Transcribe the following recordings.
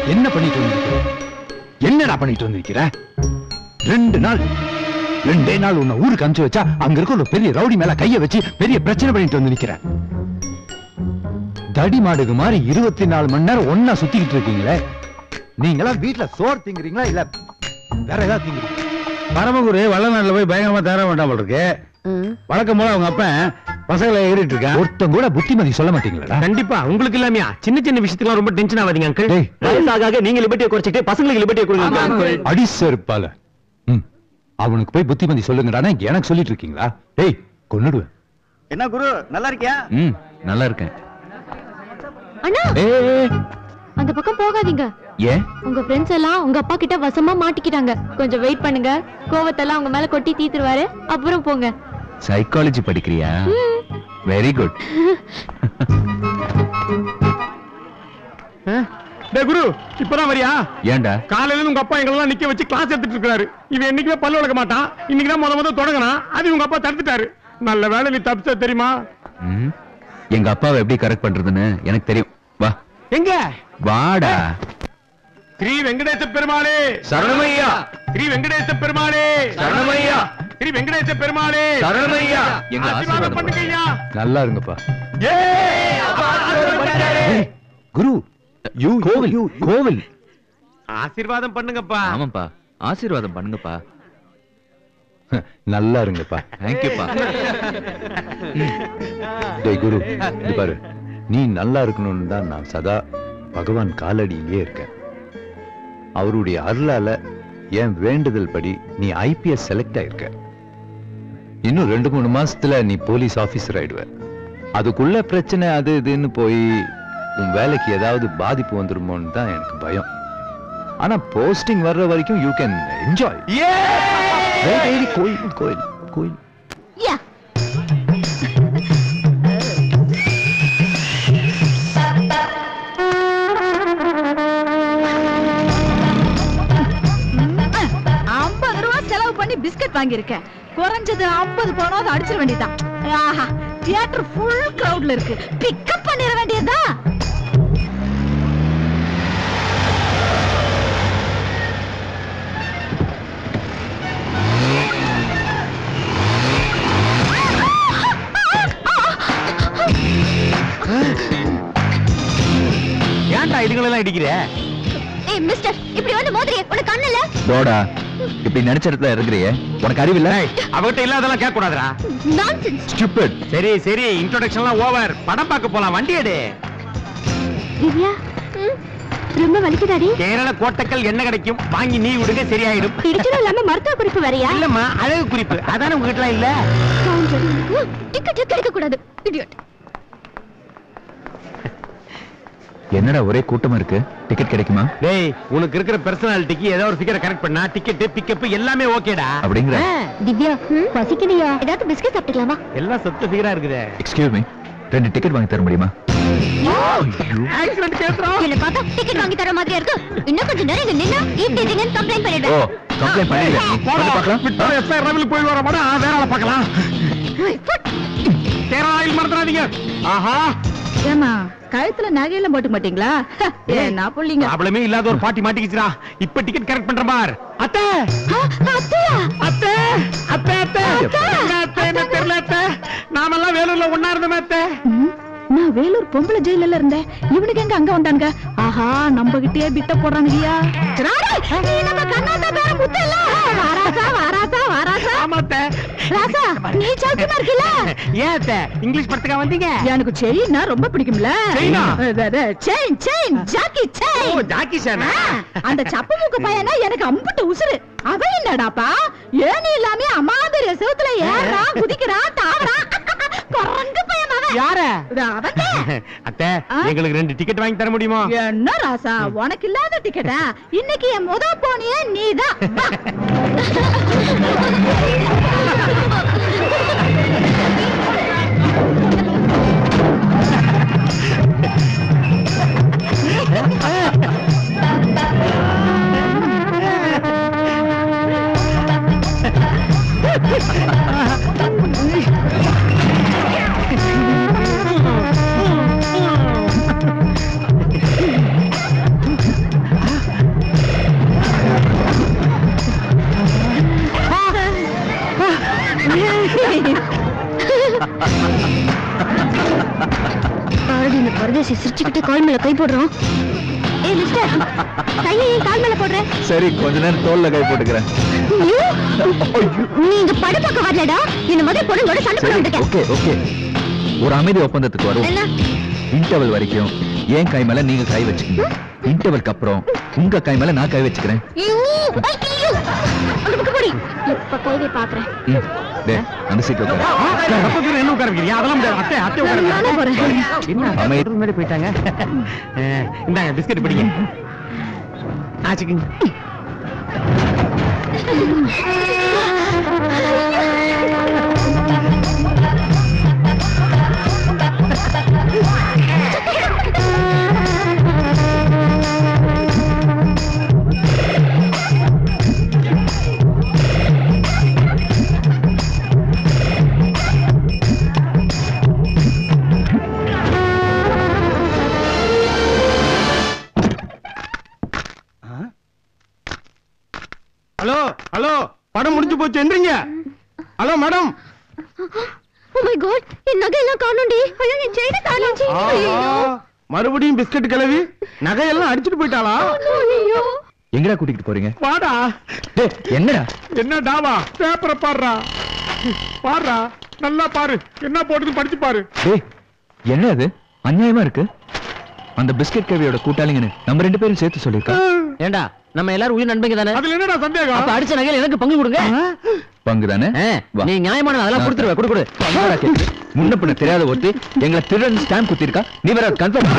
என்ன பண்ணிட்டு வந்திருக்கிற என்னடா பண்ணிட்டு வந்திருக்கிற ரெண்டு நாள் ரெண்டே நாள் உன்னை ஊருக்கு அனுப்பிச்சு வச்சா அங்க இருக்க ஒரு பெரிய ரவுடி மேல கைய வச்சு பெரிய பிரச்சனை பண்ணிட்டு வந்து நிக்கிற தடி மாடுக்கு மாதிரி இருபத்தி நாலு மணி நேரம் ஒன்னா சுத்திக்கிட்டு இருக்கீங்களே நீங்களா வீட்டுல சோறு திங்குறீங்களா இல்ல வேற ஏதாவது திங்குறீங்க பரமகுரு வல்லநாட்டுல போய் பயங்கரமா தர வேண்டாம் போல இருக்கு வழக்கம் போல அவங்க அப்ப பசங்களை ஏறிட்டு இருக்கான் ஒருத்தன் கூட புத்திமதி சொல்ல மாட்டீங்களா கண்டிப்பா உங்களுக்கு இல்லாமையா சின்ன சின்ன விஷயத்துக்கு ரொம்ப டென்ஷன் ஆகாதீங்க அங்கிள் டேய். வயசாக நீங்க லிபர்ட்டியை குறைச்சிட்டு பசங்களுக்கு லிபர்ட்டியை கொடுங்க uncle. அடி செருப்பால ம். அவனுக்கு போய் புத்திமதி சொல்லுங்கடானா எனக்கு சொல்லிட்டு இருக்கீங்களா டேய் கொன்னுடுவேன் என்ன குரு நல்லா இருக்கியா ம் நல்லா இருக்கேன் அண்ணா ஏய் அந்த பக்கம் போகாதீங்க ஏன் உங்க ஃப்ரெண்ட்ஸ் எல்லாம் உங்க அப்பா கிட்ட வசமா மாட்டிக்கிட்டாங்க கொஞ்சம் வெயிட் பண்ணுங்க கோவத்தெல்லாம் அவங்க மேல கொட்டி தீத்துருவாரு அப்புறம் போங்க சைக்காலஜி படிக்கிறியா வெரி குட் டேய் குரு இப்பதான் வரியா ஏன்டா காலையில இருந்து உங்க அப்பா எங்களெல்லாம் நிக்க வச்சு கிளாஸ் எடுத்துட்டு இருக்காரு இவன் என்னைக்குமே பல்லு விளக்க மாட்டான் இன்னைக்கு தான் முத முத தொடங்கினா அது உங்க அப்பா தடுத்துட்டாரு நல்ல வேலை நீ தப்பிச்ச தெரியுமா ம். எங்க அப்பாவை எப்படி கரெக்ட் பண்றதுன்னு எனக்கு தெரியும் வா எங்க வாடா ஸ்ரீ வெங்கடேச பெருமாளே சரணமையா ஸ்ரீ வெங்கடேச பெருமாளே சரணமையா ஸ்ரீ வெங்கடேச பெருமாளே சரணமையா எங்க ஆசீர்வாதம் ஆசீர்வாதம் பண்ணுங்க ஐயா நல்லா இருங்கப்பா ஏய் அப்பா ஆசீர்வாதம் பண்ணாரு. ஏய், குரு யூ கோவில் கோவில் ஆசீர்வாதம் பண்ணுங்கப்பா ஆமாப்பா ஆசீர்வாதம் பண்ணுங்கப்பா நல்லா இருங்கப்பா தேங்க்யூப்பா டேய் குரு இது பாரு நீ நல்லா இருக்கணும்னு தான் நான் சதா பகவான் காலடியிலே இருக்கேன் அவருடைய அருளால என் வேண்டுதல் படி நீ ஐபிஎஸ் செலக்ட் ஆயிருக்க இன்னும் ரெண்டு மூணு மாசத்துல நீ போலீஸ் ஆபீசர் ஆயிடுவ அதுக்குள்ள பிரச்சனை அது இதுன்னு போய் உன் வேலைக்கு ஏதாவது பாதிப்பு வந்துருமோன்னு தான் எனக்கு பயம் ஆனா போஸ்டிங் வர்ற வரைக்கும் யூ கேன் என்ஜாய் கோயில் கோயில் கோயில் யா ஐம்பது ரூபா செலவு பண்ணி பிஸ்கட் வாங்கியிருக்கேன் குறைஞ்சது ஐம்பது பணம் அடிச்சிட வேண்டியதுதான் ஆஹா தியேட்டர் ஃபுல் கிரவுட்ல இருக்கு பிக்கப் பண்ணிட வேண்டியதுதான் ஏன்டா இதுங்களெல்லாம் இடிக்கிற ஏய் மிஸ்டர் இப்படி வந்து மோதிரியே உனக்கு கண்ணு இல்ல தோடா இப்படி நினைச்ச இடத்துல இருக்கிறியே உனக்கு அறிவில்ல அவகிட்ட இல்லாதெல்லாம் கேட்க கூடாதுடா நான்சென்ஸ் ஸ்டூபிட் சரி சரி இன்ட்ரோடக்ஷன்லாம் ஓவர் படம் பார்க்க போலாம் வண்டி எடு திவ்யா ம், ரொம்ப வலிக்குதாடி கேரள கோட்டக்கல் என்ன கிடைக்கும் வாங்கி நீ விடுங்க சரியாயிடும் இடிச்சதும் இல்லாம மருத்துவ குறிப்பு வரையா இல்லம்மா அழகு குறிப்பு அதானே உங்ககிட்ட இல்ல டிக்கெட் கிடைக்க கூடாது இடியட் என்னடா ஒரே கூட்டமா இருக்கு டிக்கெட் கிடைக்குமா டேய் உனக்கு இருக்கிற பர்சனாலிட்டிக்கு ஏதோ ஒரு ஃபிகரை கரெக்ட் பண்ணா டிக்கெட் பிக்கப் எல்லாமே ஓகேடா அப்படிங்கிற திவ்யா பசிக்கலையா ஏதாவது பிஸ்கட் சாப்பிட்டுக்கலாமா எல்லாம் சொத்து ஃபிகரா இருக்குதே எக்ஸ்கியூஸ் மீ ரெண்டு டிக்கெட் வாங்கி தர முடியுமா ஆக்சிடென்ட் கேக்குறோம் என்ன பார்த்தா டிக்கெட் வாங்கி தர மாதிரியா இருக்கு இன்னும் கொஞ்சம் நேரம் இங்க நின்னா ஈட்டிங்கன்னு கம்ப்ளைண்ட் ஓ பண்ணிடுவேன் கம்ப்ளைண்ட் பண்ணிடுறேன் போடா பார்க்கலாம் விட்டா எஸ்ஐ ரவில் போய் வர மாட்டா வேற ஆளை பார்க்கலாம் கேரளா ஆயில் மறந்துடாதீங்க ஆஹா ஏமா கழுத்துல நகையெல்லாம் போட்டுக்க மாட்டீங்களா என்ன புள்ளிங்க ப்ராப்ளமே இல்லாத ஒரு பாட்டி மாட்டிக்கிச்சுடா இப்ப டிக்கெட் கரெக்ட் பண்ற பார் அத்தை அத்தையா அத்தை அத்தை அத்தை என்ன அத்தை என்ன தெரியல அத்தை நாமெல்லாம் வேலூர்ல ஒண்ணா இருந்தோமே அத்தை ம், நான் வேலூர் பொம்பளை ஜெயில இருந்தேன் இவனுக்கு எங்க அங்க வந்தானுங்க ஆஹா நம்ம கிட்டே பிட்ட போடுறானுங்கய்யா நீ நம்ம கண்ணாத்தா பேர முத்தல்ல வாராசா வாராசா வாராசா ஆமா அத்தை ராசா நீ சௌக்கியமா இருக்கல ஏன் அத்தை இங்கிலீஷ் படத்துக்கா வந்தீங்க எனக்கு செயின்னா ரொம்ப பிடிக்கும்ல செயினா? அது, அது, செயின் செயின் ஜாக்கி ஓ செயின் ஜாக்கி சானா அந்த சப்பு மூக்கு பையனா எனக்கு அம்புட்டு உசுரு அவன் என்னடாப்பா ஏனி இல்லாம அமாதிரி செவுத்துல ஏறான் குதிக்கிறான் தாவறான் குரங்கு பையன் அவன் யார இது அவன்தான். அத்தை ஆ? எங்களுக்கு ரெண்டு டிக்கெட் வாங்கி தர முடியுமா என்ன ராசா உனக்கு இல்லாத டிக்கெட்டா இன்னைக்கு என் முத போனியே நீதான் வா. பாரதி இந்த பரதேசி சிரிச்சுக்கிட்டு கால் மேல கை போடுறான் ஏ மிஸ்டர் கையை ஏன் கால் மேல போடுற சரி கொஞ்ச நேரம் தோல்ல கை போட்டுக்கிறேன் ஐயோ! நீ இங்க படு பக்கம் வரலடா என்ன முதல் பொண்ணுங்களோட சண்டை போட வந்திருக்க ஓகே ஓகே ஒரு அமைதி ஒப்பந்தத்துக்கு வரும் என்ன இன்டர்வல் வரைக்கும் ஏன் கை மேல நீங்க கை வச்சுக்கீங்க இன்டர்வலுக்கு அப்புறம் உங்க கை மேல நான் கை வச்சுக்கிறேன் ஐயோ! ஐயோ! அந்த பக்கம் போடி இப்ப கைவை பாக்குறேன் ம், டேய், அந்த சீட் உட்காரு பக்கத்துல என்ன உட்கார வைக்கிறீங்க அதெல்லாம் முடியாது அத்தை அத்தை உட்கார நானே போறேன் என்ன அமைதி. முன்னாடி போயிட்டாங்க அஹ், இந்தாங்க பிஸ்கட் பிடிங்க ஆச்சுக்குங்க ஹலோ ஹலோ படம் முடிஞ்சு போச்சு எந்திரிங்க hello madam oh my god என் நகை எல்லாம் காணோம்டி ஐயோ என் செயினை காணோம் ஐயோ மறுபடியும் பிஸ்கட் கிளவி நகையெல்லாம் அடிச்சுட்டு போயிட்டாளா ஐயோ எங்கடா கூட்டிட்டு போறீங்க வாடா டேய், என்னடா என்ன டாவா பேப்பரை பாடுறா பாடுறா நல்லா பாரு என்ன போட்டுது படிச்சு பாரு டேய் என்ன அது அநியாயமா இருக்கு அந்த பிஸ்கட் கவியோட கூட்டாளிங்கன்னு நம்ம ரெண்டு பேரும் சேர்த்து சொல்லிருக்கா ஏண்டா நம்ம எல்லாரும் உயிர் நண்பங்க தானே அதுல என்னடா அப்ப சந்தேகம் அடிச்ச நகையில எனக்கு பங்கு கொடுங்க பங்கு தானே ஆ, வா. நீ நியாயமான அதெல்லாம் கொடுத்துருவ கொடு கொடு பங்கடா கேக்கு. முன்ன பின்ன தெரியாத ஒருத்தி எங்களை திருடன் ஸ்டாம்ப் குத்திருக்கா நீ வேற கன்ஃபார்ம்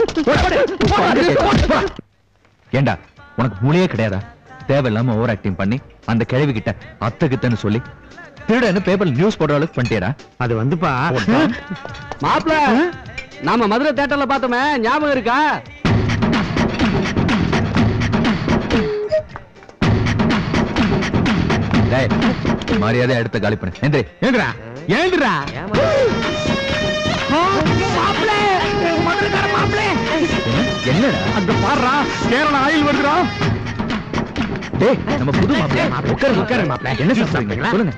ஏண்டா உனக்கு மூளையே கிடையாதா தேவையில்லாம ஓவர் ஆக்டிங் பண்ணி அந்த கிழவி கிட்ட அத்தை கிட்டன்னு சொல்லி திருடன்னு பேப்பர்ல நியூஸ் போடுற அளவுக்கு பண்ணிட்டியடா அது வந்துப்பா மாப்பிள நாம மதுரை தேட்டர்ல பார்த்தோமே ஞாபகம் இருக்கா டேய் மரியாதை எடுத்த காலி பண்ணு எந்திரி ஏந்திரா ஏந்திரா என்னடா அங்க பாடுறா கேரள ஆயில் வருதுடா டேய் நம்ம புது மாப்பிள்ளை உட்காரு உட்காரு மாப்பிள்ளை என்ன சொல்றீங்க சொல்லுங்க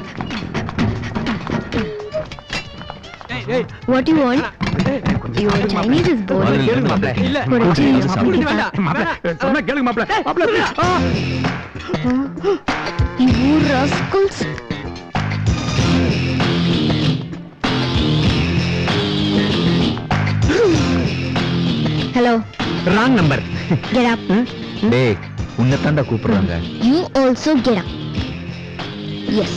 What do you want? Your Chinese is boring. முதல்ல இருந்து மாப்பிள்ளை. இல்ல. ஒரு கூட்டி சின்ன வந்து சாப்பிடு. சாப்பிடு. மாப்பிள்ள சொன்னா கேளுங்க மாப்பிள்ள மாப்பிள்ள ஆ! You rascals. Hello, wrong number get up. டேய் உன்னை தாண்டா கூப்பிடுறாங்க You also get up. Yes.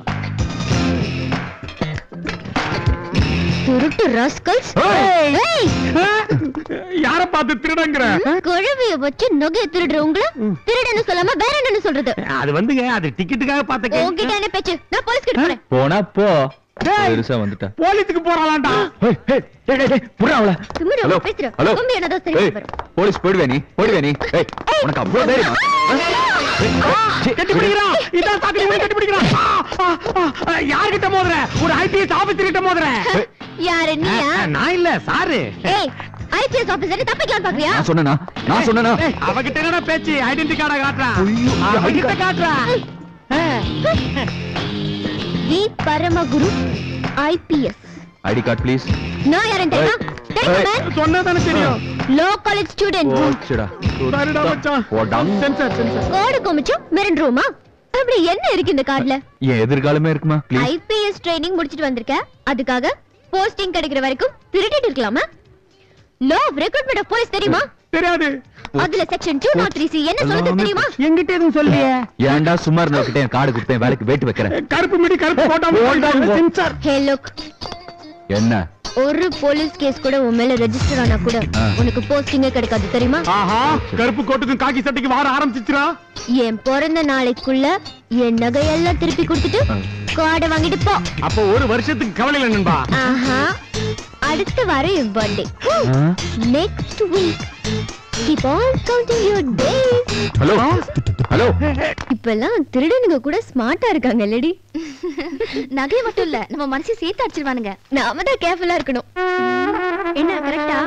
திருட்டு rascals. Hey! யார பார்த்து திருடங்கிற குழவிய வச்சு நகைய திருடுற உங்களை திருடன்னு சொல்லாம வேற என்னன்னு சொல்றது அது வந்துங்க அது டிக்கெட்டுக்காக பார்த்த உன்கிட்ட என்ன பேச்சு நான் போலீஸ் கிட்ட போறேன் போனா போ பெருசா வந்துட்டா போலீஸுக்கு போறாளாண்டா ஏய், ஏய், டேய், டேய், டேய், புறா அவள. திமிரு ஹலோ, பேசுற. ஹலோ. உண்மை என்னதோ சரி ஏய், வரும். போலீஸ் போயிடுவே நீ போயிடுவே நீ ஏய், உனக்கு அவ்வளவு தைரியமா கட்டி பிடிக்கிறான் இதான் சாக்கு நீ கட்டி பிடிக்கிறான் ஆ, ஆ, ஆ, யார்கிட்ட மோதுற ஒரு ஐபிஎஸ் ஆபீசர் கிட்ட மோதுற யாரு நீயா ஆ, நான் இல்ல சாரு ஏய் ஐபிஎஸ் ஆபீசர் தப்பிக்கலாம் பாக்குறியா நான் சொன்னனா நான் சொன்னனா ஏய், அவகிட்ட என்னடா பேச்சு ஐடென்டி கார்டை காட்டுறா அவகிட்ட காட்டுறா V Paramaguru IPS ID card please நான் யாருன்னு தெரியுமா தெரியுமா ஏய். man? சொன்னதானே தெரியும் லோ காலேஜ் ஸ்டூடெண்ட் போச்சுடா சரிடா மச்சான் போடா. சென்சார் சென்சார் கோடு கோமிச்சும் மிரண்டுருவோமா அப்படி என்ன இருக்கு இந்த கார்டுல என் எதிர்காலமே இருக்குமா ப்ளீஸ் ஐபிஎஸ் ட்ரைனிங் முடிச்சிட்டு வந்திருக்க அதுக்காக போஸ்டிங் கிடைக்கிற வரைக்கும் திருடிட்டு இருக்கலாமா law of recruitment of police தெரியுமா தெரியாது அதுல section two nought three C என்ன சொல்லுது தெரியுமா எங்கிட்ட எதுவும் சொல்லியே ஏன்டா சும்மா இருந்தவகிட்ட என் கார்டு கொடுத்தேன் வேலைக்கு வெயிட் வைக்கிறேன் கருப்பு மிடி கருப்பு போட்டா சென்சார் ஹே லுக் என்ன ஒரு போலீஸ் கேஸ் கூட உன் மேல ரெஜிஸ்டர் ஆனா கூட ஆ. உனக்கு போஸ்டிங்கே கிடைக்காது தெரியுமா ஆஹா கருப்பு கோட்டுக்கும் காக்கி சட்டைக்கு வார ஆரம்பிச்சிச்சுரா என் பிறந்த நாளைக்குள்ள என் நகையெல்லாம் திருப்பி கொடுத்துட்டு கார்டை வாங்கிட்டு போ அப்போ ஒரு வருஷத்துக்கு கவலை இல்லை நண்பா ஆஹா அடுத்த வாரம் என் birthday next week keep on counting your days hello hello இப்பெல்லாம் திருடனுங்க கூட ஸ்மார்ட்டா இருக்காங்க இல்லடி நகை மட்டும் இல்ல நம்ம மனசு சேர்த்து அடிச்சிருவானுங்க நாம தான் கேர்ஃபுல்லா இருக்கணும் என்ன கரெக்டா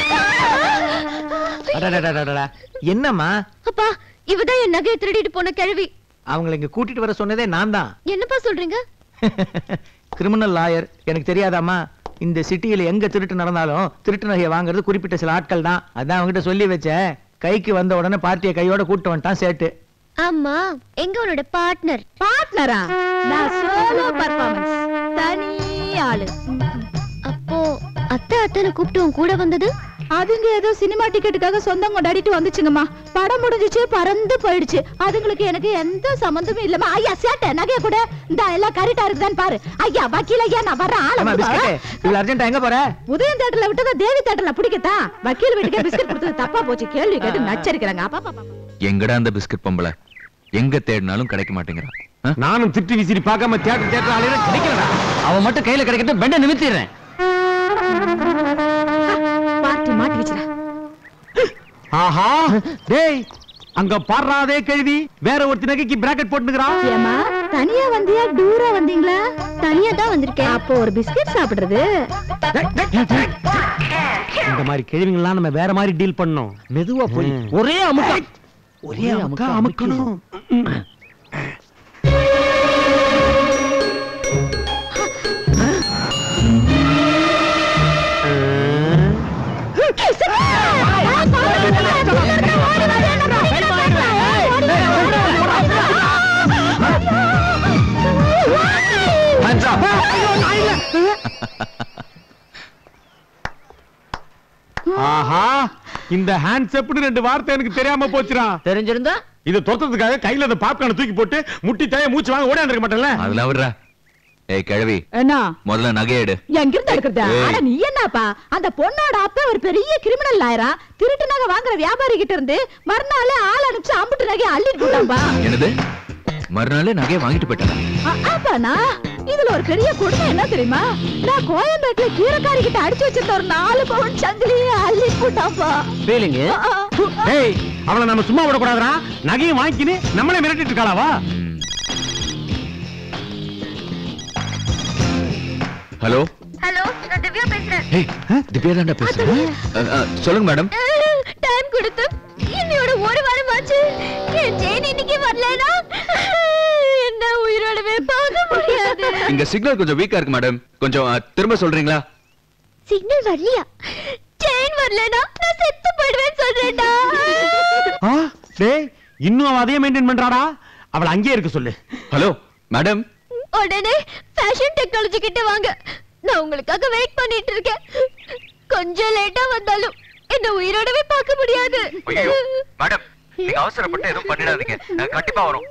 அடடடடடடா. என்னம்மா அப்பா இவதான் என் நகையை திருடிட்டு போன கிழவி அவங்களை இங்க கூட்டிட்டு வர சொன்னதே நான் தான் என்னப்பா சொல்றீங்க கிரிமினல் லாயர் எனக்கு தெரியாதாம்மா இந்த சிட்டியில எங்க திருட்டு நடந்தாலும் திருட்டு நகையை வாங்குறது குறிப்பிட்ட சில ஆட்கள் தான் அதான் அவங்ககிட்ட சொல்லி வச்சேன் கைக்கு வந்த உடனே பார்ட்டியை கையோட கூட்டு வந்துட்டான் சேட்டு ஆமா எங்க உன்னோட பார்ட்னர் பார்ட்னரா நான் சோலோ பர்ஃபார்மன்ஸ் தனி ஆளு அப்போ அத்தை அத்தனை கூப்பிட்டு உன் கூட வந்தது அதுங்க ஏதோ சினிமா டிக்கெட்டுக்காக சொந்தம் கொண்டாடிட்டு வந்துச்சுங்கம்மா படம் முடிஞ்சிச்சு பறந்து போயிடுச்சு அதுங்களுக்கு எனக்கு எந்த சம்பந்தமும் இல்லம்மா ஐயா சேட்டை நகைய கூட இந்த எல்லாம் கரெக்டா இருக்குதான்னு பாரு ஐயா வக்கீல் ஐயா நான் வர்றேன் ஆளை ஆமா விட்டு வா. பிஸ்கட் இவ்வளவு அர்ஜென்ட்டா எங்க போற உதயம் தேட்டர்ல விட்டதா தேவி தேட்டர்ல பிடிக்கத்தான் வக்கீல் வீட்டுக்கே பிஸ்கட் கொடுத்தது தப்பா போச்சு கேள்வி கேட்டு நச்சரிக்கிறாங்க அப்பா அப்பா, அப்பா எங்கடா அந்த பிஸ்கட் பொம்பளை எங்க தேடினாலும் கிடைக்க மாட்டேங்கிறான் ஆ? நானும் திட்டு விசிறி பார்க்காம தியேட்டர் தியேட்டர் ஆலையில கிடைக்கிறதா அவன் மட்டும் கையில கிடைக்கட்டும் பெண்ட நிமித்திடுறேன் பார்ட்டி மாட்டி வச்சுடா ஆஹா டேய் அங்க பாடுறாதே கேள்வி வேற ஒருத்தி நகைக்கு பிராக்கெட் போட்டுக்கிறான் ஏமா தனியா வந்தியா டூரா வந்தீங்களா தனியா தான் வந்திருக்கேன் அப்போ ஒரு பிஸ்கட் சாப்பிடுறது இந்த மாதிரி கேள்விங்கெல்லாம் நம்ம வேற மாதிரி டீல் பண்ணோம் மெதுவா போய் ஒரே அமுக்கா ஒரே அமுக்கா அமுக்கணும் ஆஹா இந்த ஹேண்ட்ஸ் ரெண்டு வார்த்தை எனக்கு தெரியாம போச்சுடா தெரிஞ்சிருந்தா இது தொத்ததுக்காக கையில அந்த பாப்கார்னை தூக்கி போட்டு முட்டி தாய மூச்சு வாங்க ஓடி இருக்க மாட்டேன்ல அதெல்லாம் விடுறா ஏய் கிழவி என்ன முதல்ல நகை எடு எங்கிருந்து எடுக்கிறது ஏய். ஆனா நீ என்னப்பா அந்த பொண்ணோட அப்பா ஒரு பெரிய கிரிமினல் லாயரா திருட்டு நகை வாங்குற வியாபாரி கிட்ட இருந்து மறுநாள் ஆள் அனுப்பிச்சு அம்புட்டு நகை அள்ளிட்டு போட்டான்பா என்னது மறுநாளே நகையை வாங்கிட்டு போயிட்டேன் ஆ- ஆப்பாண்ணா இதுல ஒரு பெரிய கொடுமை என்ன தெரியுமா நான் கோயம்பேட்டுல கீரைக்காரி கிட்ட அடிச்சு வச்சிருந்த ஒரு நாலு பவுன் சங்கிலியே அள்ளி போட்டாப்பா ஃபீலிங் ஏய் அவளை நம்ம சும்மா விடக்கூடாதுடா நகையும் வாங்கிக்கின்னு நம்மளே மிரட்டிட்டு இருக்காளாவா ஹலோ ஹலோ நான் திவ்யா பேசுறேன் ஏய் திவ்யா தான்டா பேசுறேன் அ, அ, சொல்லுங்க மேடம் டைம் கொடுத்து இன்னையோட ஒரு வாரம் ஆச்சு என் ஜெயின் இன்னைக்கு வரலனா என்ன உயிரோடவே பார்க்க முடியாது இங்க சிக்னல் கொஞ்சம் வீக்கா இருக்கு மேடம் கொஞ்சம் அ, திரும்ப சொல்றீங்களா சிக்னல் வரலையா செயின் வரலனா நான் செத்து போயிடுவேன் சொல்றேன்டா ஆ, டேய் இன்னும் அவ அதையே மெயின்டைன் பண்றாடா அவளை அங்கேயே இருக்க சொல்லு ஹலோ மேடம் உடனே ஃபேஷன் டெக்னாலஜி கிட்ட வாங்க நான் உங்களுக்காக வெயிட் பண்ணிட்டு இருக்கேன் கொஞ்சம் லேட்டா வந்தாலும் என்ன உயிரோடவே பார்க்க முடியாது மேடம் நீங்க அவசரப்பட்டு எதுவும் பண்ணிடாதீங்க கண்டிப்பா வரும்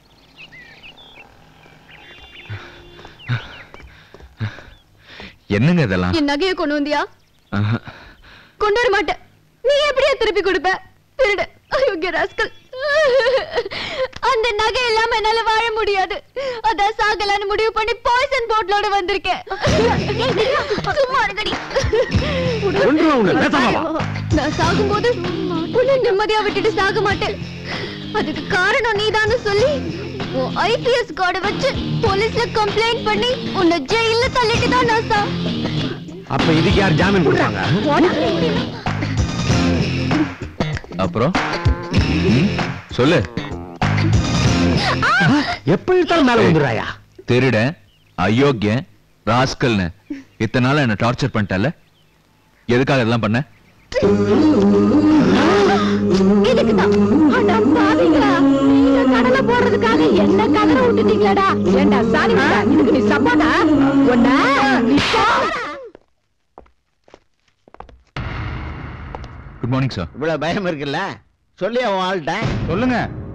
என்னங்க இதெல்லாம் என் நகையை கொண்டு வந்தியா ஆஹா. கொண்டு வர மாட்டேன் நீ எப்படியா திருப்பி கொடுப்ப திருடு அயோக்கிய ராஸ்கல் அந்த நகை இல்லாம என்னால வாழ முடியாது அதான் சாகலான்னு முடிவு பண்ணி பாய்சன் போட்லோட வந்திருக்கேன் சும்மா இருங்கடி கொன்றுவா உன்னை, பேசாம வா. நான் சாகும்போது உன்னை நிம்மதியா விட்டுட்டு சாக மாட்டேன் அதுக்கு காரணம் நீதான்னு சொல்லி உன் ஐபிஎஸ் கார்டை வச்சு போலீஸ்ல கம்ப்ளைண்ட் பண்ணி உன்னை ஜெயில தள்ளிட்டு தான் நான் சா அப்ப இதுக்கு யார் ஜாமீன் கொடுத்தாங்க அப்புறம் ம், சொல்லு எப்ப எடுத்தாலும் மேல வந்துடுறாயா திருடன் அயோக்கியன் ராஸ்கல்னு இத்தனை நாள் என்ன டார்ச்சர் பண்ணிட்டல எதுக்காக இதெல்லாம் பண்ண இதுக்குதான் அட பாவிங்களா நீங்க கடலை போடுறதுக்காக என்ன கடலை விட்டுட்டீங்களடா ஏண்டா சாரி இதுக்கு நீ சப்போட்டா ஒன்னா நீ போடா. குட் மார்னிங் சார் இவ்வளவு பயம் இருக்குல்ல சொல்லி அவன் ஆள்கிட்ட சொல்லுங்க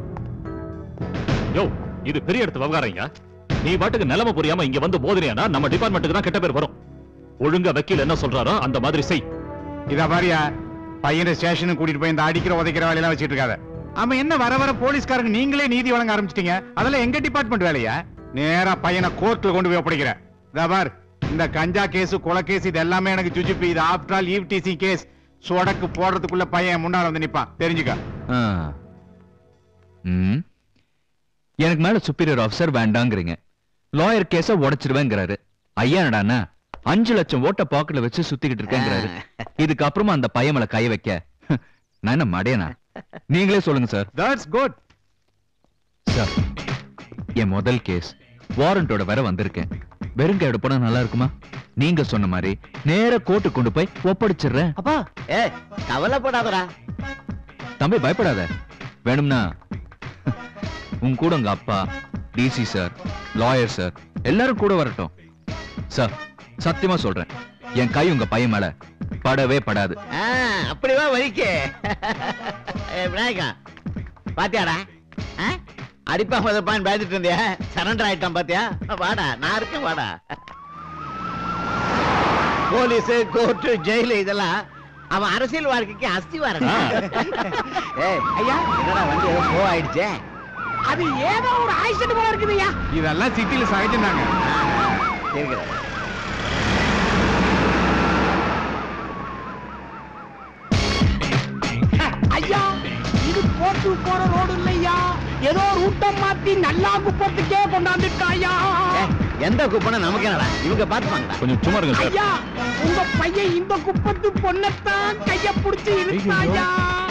யோ இது பெரிய இடத்து விவகாரங்க நீ பாட்டுக்கு நிலைமை புரியாம இங்க வந்து போதினியானா நம்ம டிபார்ட்மெண்ட்டுக்கு தான் கெட்ட பேர் வரும் ஒழுங்கா வக்கீல் என்ன சொல்றாரோ அந்த மாதிரி செய் இத பாரியா பையனை ஸ்டேஷனுக்கு கூட்டிட்டு போய் இந்த அடிக்கிற உதைக்கிற வேலையெல்லாம் வச்சிட்டு இருக்காத ஆமா என்ன வர வர போலீஸ்காரங்க நீங்களே நீதி வழங்க ஆரம்பிச்சிட்டீங்க அதெல்லாம் எங்க டிபார்ட்மெண்ட் வேலையா நேரா பையனை கோர்ட்ல கொண்டு போய் ஒப்படைக்கிற இதா பார் இந்த கஞ்சா கேஸ் கொலை கேஸ் இது எல்லாமே எனக்கு ஜுஜுப்பி இது after all eve tease case சொடக்கு போடுறதுக்குள்ள பையன் முன்னால வந்து நிப்பான் தெரிஞ்சுக்க ஆ. ம். எனக்கு மேல சுப்பீரியர் ஆஃபீஸர் வேண்டாங்கிறீங்க லாயர் கேஸ உடைச்சிருவேங்கிறாரு ஐயா என்னடான்னா அஞ்சு லட்சம் ஓட்ட பாக்கெட்ல வச்சு சுத்திக்கிட்டு இருக்கேங்கிறாரு இதுக்கு அப்புறமா அந்த பையன் மேல கை வைக்க நான் என்ன மடையனா நீங்களே சொல்லுங்க சார் தட்ஸ் குட் சார் என் முதல் கேஸ் வாரண்டோட வர வந்திருக்கேன் வெறும் கையோட போனா நல்லா இருக்குமா நீங்க சொன்ன மாதிரி நேர கோர்ட்டு கொண்டு போய் ஒப்படைச்சிடுறேன் அப்பா ஏ கவலைப்படாதடா தம்பி பயப்படாத வேணும்னா உன் கூட உங்க அப்பா டிசி சார் லாயர் சார் எல்லாரும் கூட வரட்டும் சார் சத்தியமா சொல்றேன் என் கை உங்க பையன் மேல படவே படாது ஆ, அப்படி வா வலிக்கு ஏ விநாயகா பாத்தியாடா ஆ? அடிப்பா மதப்பான்னு பயந்துட்டு இருந்தியா சரண்டர் ஆயிட்டான் பாத்தியா வாடா நான் இருக்கேன் வாடா போலீஸ் கோர்ட்டு ஜெயிலு இதெல்லாம் அவன் அரசியல் வாழ்க்கைக்கு அஸ்திவாரம் ஏய் ஐயா என்னடா வண்டி ஏதோ ஸ்லோ ஆயிடுச்சே அது ஏதோ ஒரு ஆக்சிடென்ட் போல இருக்குதுயா இதெல்லாம் சிட்டில சகஜம்தாங்க இருக்கிறேன் ஐயா இது போட்டு போற ரோடு இல்லையா ஏதோ ரூட்டம் மாத்தி நல்லா குப்பத்துக்கே கொண்டாந்துட்டாயா எந்த குப்பனும் நமக்கு என்னடா இவங்க பாத்துப்பாங்கடா கொஞ்சம் சும்மா இருங்க சார் ஐயா உங்க பையன் இந்த குப்பத்து பொண்ணத்தான் கைய புடிச்சு இழுத்தாயா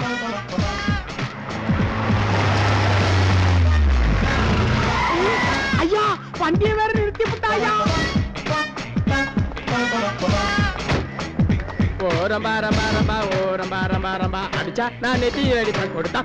ஐயா வண்டியை வேற நிறுத்தி விட்டாயா ஓ ரம்பா ரம்பா ரம்பா ஓ ரம்பா ரம்பா ரம்பா அடிச்சா நான் நெத்தி அடிப்பேன் கொடுத்தா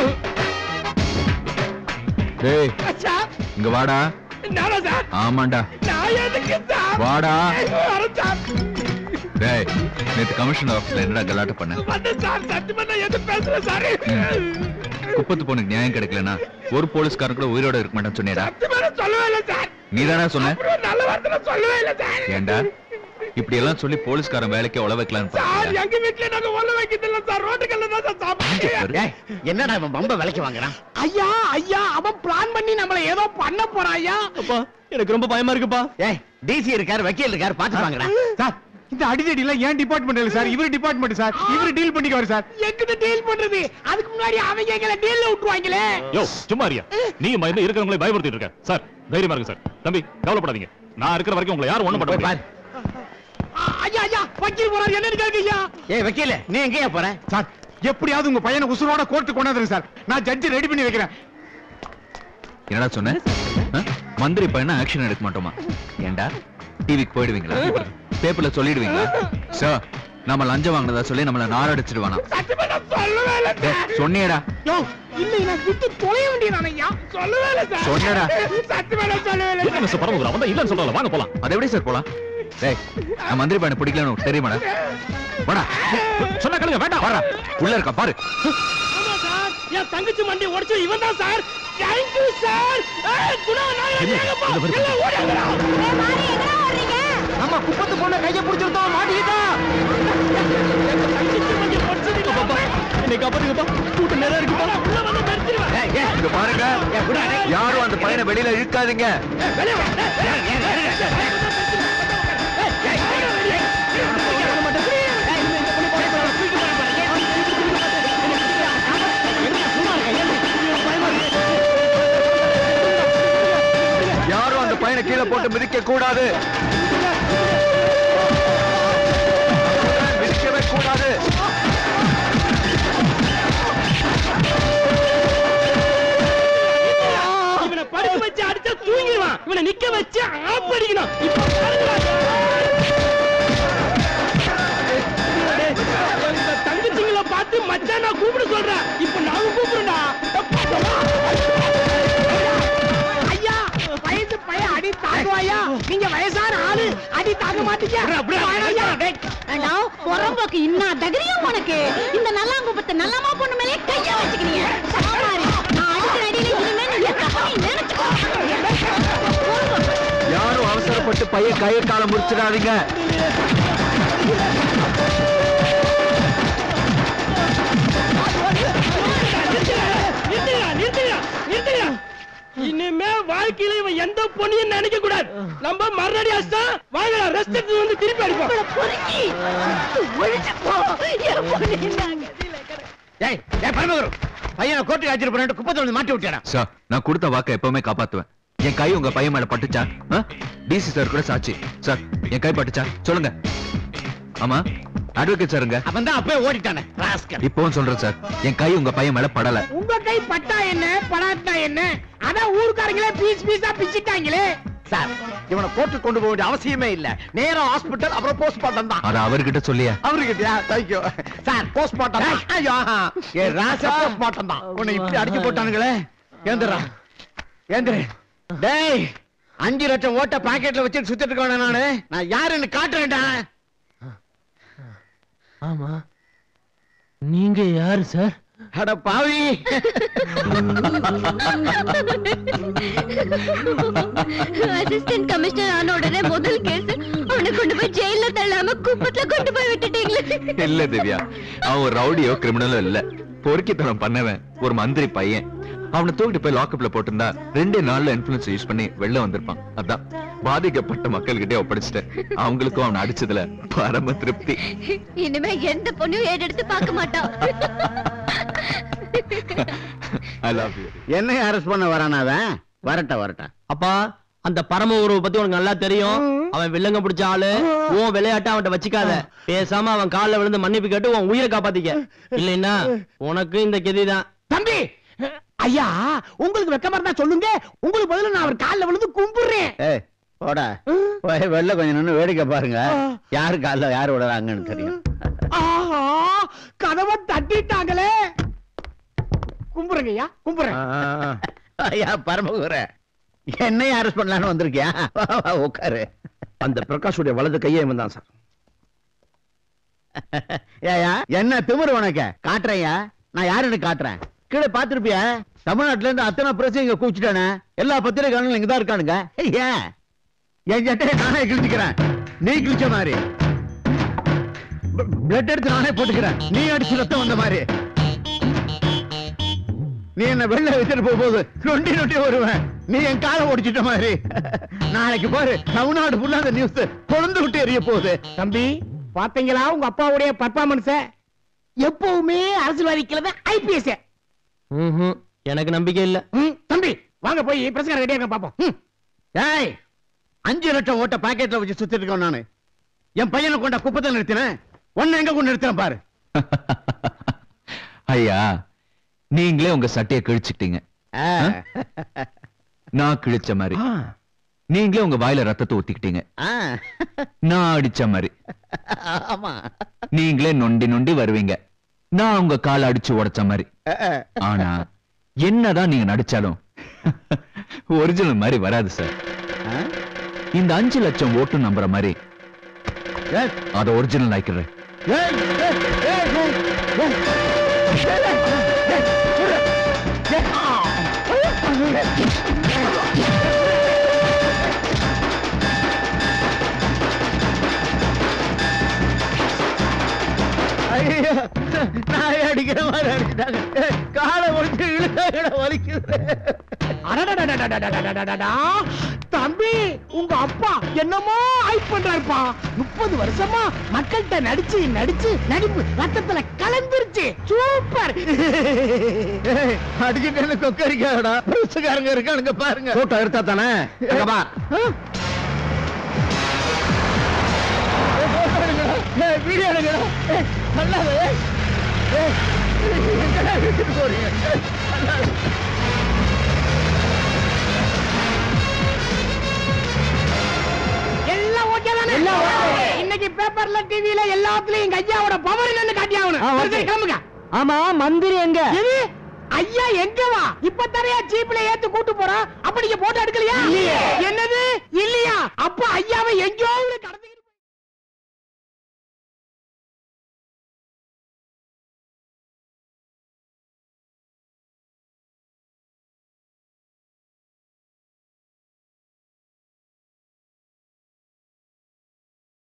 டேய் அச்சா இங்க வாடா நானா சார் ஆமாண்டா நான் எதுக்கு சார் வாடா வரேன் சார் டேய் நேத்து கமிஷன் ஆபீஸ்ல என்னடா கலாட்ட பண்ண வந்து சார் சத்தியமா எது பேசுறேன் சார் குப்பத்து பொண்ணுக்கு நியாயம் கிடைக்கலனா ஒரு போலீஸ்காரன் கூட உயிரோட இருக்க மாட்டான்னு சொன்னேடா சத்தியமா சொல்லவே இல்லை சார் நீதானே சொன்ன அப்புறம் நல்ல வார்த்தை சொல்லவே இல்லை சார் ஏண்டா இப்படி எல்லாம் சொல்லி போலீஸ்காரன் வேலைக்கு உழ வைக்கலான்னு சார் பாத்தியா? எங்க வீட்டுல நாங்க ஒல்ல வைக்கிறது இல்ல சார் ரோட்டுக்கல்ல தான் சார் சாப்பிடுறோம் ஏய், என்னடா இவன் பம்ப விலைக்கு வாங்குறான் ஐயா ஐயா அவன் பிளான் பண்ணி நம்மள ஏதோ பண்ண போறான் ஐயா அப்பா எனக்கு ரொம்ப பயமா இருக்குப்பா ஏய் டிசி இருக்காரு வக்கீல் இருக்காரு பாத்து வாங்கடா சார் இந்த அடிதடி எல்லாம் ஏன் டிபார்ட்மெண்ட் இல்ல சார் இவரு டிபார்ட்மெண்ட் சார் இவரு டீல் பண்ணிக்குவாரு சார் எங்கிட்ட டீல் பண்றது அதுக்கு முன்னாடி அவங்க எங்களை டீல்ல விட்டுருவாங்களே யோ சும்மா அறியா நீ பயந்து இருக்கிறவங்களை பயமுறுத்திட்டு இருக்க சார் தைரியமா இருக்கு சார் தம்பி கவலைப்படாதீங்க நான் இருக்கிற வரைக்கும் உங்களை யாரும் ஒண்ணும் பண்ண போய் முடியாது பாரு ஆ, ஐயா ஐயா வக்கீல் போறாரு என்னன்னு கேளுங்க ஐயா ஏய் வக்கீல் நீ எங்கேயா போற சார் எப்படியாவது உங்க பையனை உசுரோட கோர்ட்டு கொண்டாந்துருங்க சார் நான் ஜட்ஜி ரெடி பண்ணி வைக்கிறேன் என்னடா சொன்ன ஆ? மந்திரி பையனா ஆக்ஷன் எடுக்க மாட்டோமா ஏண்டா டிவிக்கு போயிடுவீங்களா பேப்பர்ல சொல்லிடுவீங்களா சார் நம்ம லஞ்சம் வாங்கினதா சொல்லி நம்மள நாரடிச்சிடுவானா சத்தியமா நான் சொல்லவே இல்ல டேய், சார் சொன்னியேடா யோ இல்ல நான் விட்டு தொலைய வேண்டியதான ஐயா சொல்லவே இல்ல சார் சொன்னேடா. சத்தியமா நான் சொல்லவே இல்ல என்ன மிஸ்டர் பரமகுரு அவன் தான் இல்லன்னு சொல்றல வாங்க போலாம் அது எப்படி சார் போலாம் டேய் நான் மந்திரி பையனை பிடிக்கலன்னு உனக்கு தெரியுமாடா வாடா சொன்னா கேளுங்க வேண்டாம் வாடா உள்ள இருக்கா பாரு ஆமா சார் என் தங்கச்சி மண்டி உடைச்சு இவன் தான் சார் தேங்க்யூ சார் ஏய் குணா நான் என்ன? எங்கப்பா இந்த மாதிரி எல்லாம் ஓடியாங்கடா நம்ம குப்பத்து பொண்ணை கைய பிடிச்சிருந்தோம் மாட்டிக்கிட்டா தங்கச்சி மண்டி உடைச்சது இன்னைக்கு காப்பாத்துங்கப்பா கூட்டம் நேரம் இருக்குப்பா உள்ள வந்து நிறுத்திடுவேன் ஏய், ஏய், இங்க பாருங்க ஏய், குடா, டேய். யாரும் அந்த பையனை வெளியில இழுக்காதீங்க வெளிய வா ஏய், ஏய், ஏய், ஏய், ஏய், ஏய், ஏய், ஏய், ஏய், யாரும் அந்த பையனை கீழே போட்டு மிதிக்க கூடாது மிதிக்கவே கூடாது இவனை படுக்க வச்சு அடிச்சா தூங்கிடுவான் இவனை நிக்க வச்சு ஆப் அடிக்கணும் இப்ப பாருங்களா இந்த தங்கச்சிங்களை பார்த்து மச்சான் நான் கூப்பிட சொல்றேன் இப்ப நாங்க கூப்பிடுறா ஐயா வயசு பையன் அடி தாங்குவாயா நீங்க வயசான ஆளு அடி தாங்க மாட்டீங்க ஐயா. அண்ணா புறம்போக்கு இன்னா தகரியம் உனக்கு இந்த நல்லாங்குப்பத்தை நல்லாமா பொண்ணு மேலே கைய வச்சுக்கிறீங்க சாமாரி நான் அடிக்கிற அடியில இனிமே நீ தப்பி நினைச்சுக்கோ யாரும் அவசரப்பட்டு பையன் கையை காலம் முடிச்சிடாதீங்க நிறுத்துங்க நிறுத்துங்க நிறுத்துங்க இனிமே வாழ்க்கையில இவன் எந்த பொண்ணையும் நினைக்க கூடாது நம்ம மறுநடி அடிச்சா வாங்கலாம் ரெஸ்ட் எடுத்து வந்து திருப்பி அடிப்போம் பொறுக்கி ஒழிச்சு போ என் பொண்ணு நாங்க ஏய், ஏய், பரமகுரு பையனை கோர்ட்டுக்கு அழைச்சிட்டு போறேன் குப்பத்துல வந்து மாட்டி விட்டேடா சார் நான் கொடுத்த வாக்கை எப்பவுமே காப்பாத்துவேன் என் கை உங்க பையன் மேல பட்டுச்சா டிசி சார் கூட சாட்சி சார் என் கை பட்டுச்சா சொல்லுங்க ஆமா அட்வொகேட் சாருங்க அவன் தான் அப்பவே ஓடிட்டானே ராஸ்கல் இப்பவும் சொல்றேன் சார் என் கை உங்க பையன் மேல படல உங்க கை பட்டா என்ன படாட்டா என்ன அதான் ஊருக்காரங்களே பீஸ் பீஸா பிச்சிட்டாங்களே சார் இவனை கோர்ட்டுக்கு கொண்டு போக வேண்டிய அவசியமே இல்ல நேரா ஹாஸ்பிட்டல் அப்புறம் போஸ்ட்மார்ட்டம் தான் அத அவர்கிட்ட சொல்லியா அவருக்கிட்டயா தேங்க்யூ சார் போஸ்ட்மார்ட்டம் தான் ஐயோ ஆஹா. ஏ ராசா போஸ்ட்மார்ட்டம் தான் உன்னை இப்படி அடிச்சு போட்டானுங்களே ஏந்திரா ஏந்திரு டேய் அஞ்சு லட்சம் ஓட்ட பாக்கெட்ல வச்சுட்டு சுத்திட்டு இருக்கேன் நானு நான் யாருன்னு காட்டுறேன்டா ஆமா நீங்க யாரு சார் அட பாவி அசிஸ்டன்ட் கமிஷனர் ஆன உடனே முதல் கேஸ் அவனை கொண்டு போய் ஜெயில தள்ளாம குப்பத்துல கொண்டு போய் விட்டுட்டீங்களே இல்ல திவ்யா அவன் ஒரு ரவுடியோ கிரிமினலோ இல்ல பொறுக்கித்தனம் பண்ணவன் ஒரு மந்திரி பையன் அவனை தூக்கிட்டு போய் லாக்அப்ல போட்டிருந்தா ரெண்டே நாள்ல இன்ஃபுளுன்ஸ் யூஸ் பண்ணி வெளில வந்திருப்பான் அதான் பாதிக்கப்பட்ட மக்கள்கிட்டே ஒப்படைச்சிட்டேன் அவங்களுக்கும் அவனை அடிச்சதுல பரம திருப்தி இனிமே எந்த பொண்ணையும் ஏறெடுத்து பார்க்க மாட்டான் ஐ லவ் யூ என்னை அரெஸ்ட் பண்ண வரானா அவன் வரட்டும் வரட்டும் அப்பா அந்த பரம உறவை பத்தி உனக்கு நல்லா தெரியும் அவன் வில்லங்க பிடிச்ச ஆளு உன் விளையாட்ட அவன்கிட்ட வச்சுக்காத பேசாம அவன் கால்ல விழுந்து மன்னிப்பு கேட்டு உன் உயிரை காப்பாத்திக்க இல்லைன்னா உனக்கு இந்த கெதிதான் தம்பி ஐயா உங்களுக்கு வெக்கமா இருந்தா சொல்லுங்க உங்களுக்கு பதிலா நான் அவர் கால்ல விழுந்து கும்பிடுறேன் ஏய் போடா போய் வெளில கொஞ்சம் நின்னு வேடிக்கை பாருங்க யாரு கால்ல யாரு விடுறாங்கன்னு தெரியும் ஆஹா கதவை தட்டிட்டாங்களே கும்பிடுறேங்க ஐயா கும்பிடுறேன் ஐயா பரமகுர என்னையும் அரெஸ்ட் பண்ணலான்னு வந்திருக்கியா வா, வா, உட்காரு அந்த பிரகாஷுடைய வலது கையே இவன் தான் சார் ஏயா என்ன திமிரு உனக்கு காட்டுறேயா நான் யாருன்னு காட்டுறேன் கீழே பாத்திருப்பியா தமிழ்நாட்டுல இருந்து அத்தனை பிரச்சனை இங்க கூச்சிட்டானே எல்லா பத்திரிகைகளும் இங்க தான் இருக்கானுங்க ஏன் என் சட்டையை நானே கிழிச்சுக்கிறேன் நீ கிழிச்ச மாதிரி பிளட் எடுத்து நானே போட்டுக்கிறேன் நீ அடிச்சு ரத்தம் வந்த மாதிரி நீ என்ன வெளில வச்சுட்டு போகும்போது நொண்டி நொண்டி வருவேன் நீ என் காலை ஒடிச்சிட்ட மாதிரி நாளைக்கு பாரு தமிழ்நாடு ஃபுல்லா அந்த நியூஸ் கொழுந்து விட்டு எரிய போகுது தம்பி பாத்தீங்களா உங்க அப்பாவுடைய பர்ஃபார்மன்ஸ எப்பவுமே அரசியல்வாதிக்கிறது ஐபிஎஸ் ம்ஹும். எனக்கு நம்பிக்கை இல்ல தம்பி வாங்க போய் பிரச்சனை ரெடியா இருக்க பாப்போம் ம். ஏய் அஞ்சு லட்சம் ஓட்ட பாக்கெட்ல வச்சு சுத்திட்டு இருக்கேன் நானு என் பையனை கொண்ட குப்பத்தை நிறுத்தினேன் உன்னை எங்க கொண்டு நிறுத்தினேன் பாரு ஐயா நீங்களே உங்க சட்டையை கிழிச்சுக்கிட்டீங்க ஆ. நான் கிழிச்ச மாதிரி நீங்களே உங்க வாயில ரத்தத்தை ஊத்திக்கிட்டீங்க ஆ. நான் அடிச்ச மாதிரி ஆமா நீங்களே நொண்டி நொண்டி வருவீங்க நான் உங்க காலை அடிச்சு உடைச்ச மாதிரி ஆனா என்னதான் நீங்க நடிச்சாலும் ஒரிஜினல் மாதிரி வராது சார் இந்த அஞ்சு லட்சம் ஓட்டு நம்புற மாதிரி அத ஒரிஜினல் ஆக்கிடுறேன் ஏய், ஏய், ஏய், ஏய், ஏய். ஐயோ, நாயை அடிக்கிற மாதிரி அடிச்சிட்டாங்க ஏய், காலை முடிச்சு இழுக்க வலிக்குது அடடடடடடடடடடடா. தம்பி உங்க அப்பா என்னமோ ஹைப் பண்றாருப்பா முப்பது வருஷமா மக்கள்கிட்ட நடிச்சு நடிச்சு நடிப்பு ரத்தத்துல கலந்துருச்சு சூப்பர் அடிச்சுட்டு கொக்கரிக்காடா புருஷக்காரங்க இருக்கானுங்க பாருங்க போட்டோ எடுத்தா தானே பார் ஏய், வீடியோ எடுங்கடா. ஏய், நல்லாவே. ஏய், எங்கடா இழுத்துட்டு போறீங்க? ஏய், நல்லாவே. எல்லாம் ஓகே தானே இன்னைக்கு பேப்பர்ல டிவில எல்லாத்துலயும் எங்க ஐயாவோட பவர் என்னன்னு காட்டி ஆகணும் சரி, கிளம்புங்க ஆமா மந்திரி எங்க எது ஐயா எங்க வா இப்ப தரையா ஜீப்ல ஏத்து கூட்டு போறோம் அப்ப நீங்க போட்டோ எடுக்கலையா என்னது இல்லையா அப்ப ஐயாவை எங்கேயோ கடந்து